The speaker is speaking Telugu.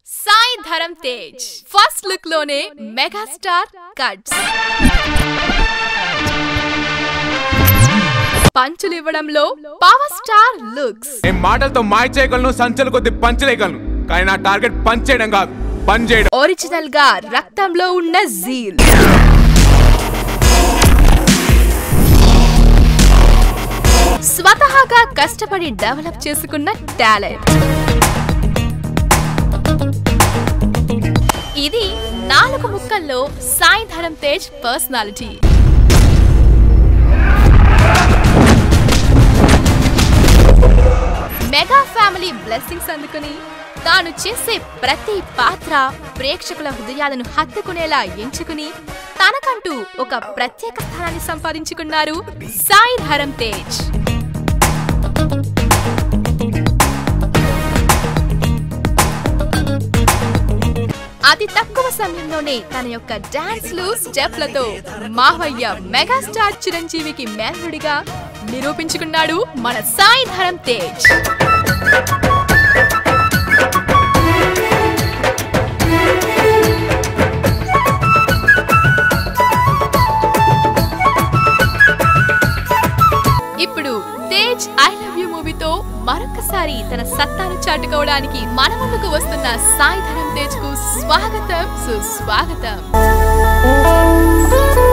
సాయి ధరం తేజ్ ఫస్ట్ లుక్ లోనే మెగాస్టార్ కట్స్ పంచులు ఇవ్వడంలో పవర్ స్టార్ లుక్స్ నేను మాటలతో మాయ చేయగలను సంచలు కొద్ది పంచలేయగలను కానీ నా టార్గెట్ పంచ్ చేయడం కాదు పని చేయడం ఒరిజినల్ గా రక్తంలో ఉన్న జీల్ స్వతహాగా కష్టపడి డెవలప్ చేసుకున్న టాలెంట్ ఇది నాలుగు ముక్కల్లో Sai Dharam Tej personality mega family blessings అందుకుని తాను చేసే ప్రతి పాత్ర ప్రేక్షకుల హృదయాలను హత్తుకునేలా ఎంచుకుని తనకంటూ ఒక ప్రత్యేక స్థానాన్ని సంపాదించుకున్నారు సాయి ధరం తేజ్ అతి తక్కువ సమయంలోనే తన యొక్క డాన్స్లు స్టెప్లతో మావయ్య మెగాస్టార్ చిరంజీవికి మేనరుడిగా నిరూపించుకున్నాడు మన సాయి ధరం తేజ్ ఇప్పుడు తేజ్ ఐ లవ్ యూ మూవీతో మరొకసారి తన సత్తాను చాటుకోవడానికి మన ముందుకు వస్తున్న సాయి ధరం తేజ్ కు స్వాగతం సుస్వాగతం